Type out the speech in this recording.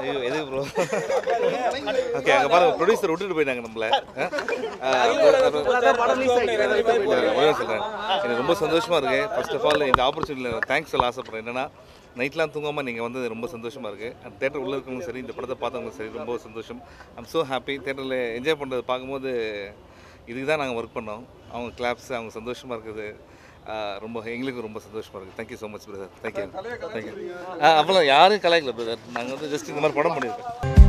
ஐயோ எது bro okay அங்கே பாருங்க ப்ரொடியூசர் விட்டுட்டு போயிட்டாங்க நம்மள சொல்கிறேன் எனக்கு ரொம்ப சந்தோஷமாக இருக்கு ஃபர்ஸ்ட் ஆஃப் ஆல் இந்த ஆப்பர்ச்சுனிட்டியில் தேங்க்ஸ் சொல்ல ஆசைப்படுறேன் என்னன்னா நைட்லாம் தூங்காமல் நீங்கள் வந்து ரொம்ப சந்தோஷமாக இருக்குது அந்த தேட்டர் உள்ளே இருக்கவங்களும் சரி இந்த படத்தை பார்த்தவங்களும் சரி ரொம்ப சந்தோஷம் ஐம் ஸோ ஹாப்பி தேட்டரில் என்ஜாய் பண்ணுறது பார்க்கும்போது இதுக்கு தான் நாங்கள் ஒர்க் பண்ணோம் அவங்க கிளாப்ஸ் அவங்க சந்தோஷமாக இருக்குது ஆஹ் ரொம்ப எங்களுக்கு ரொம்ப சந்தோஷமாக இருக்குது thank you so much brother thank you thank you ஆ அப்போலாம் யாரும் கலாய்க்கல பிரதர் நாங்கள் வந்து ஜஸ்ட் இந்த மாதிரி படம் பண்ணியிருக்கோம்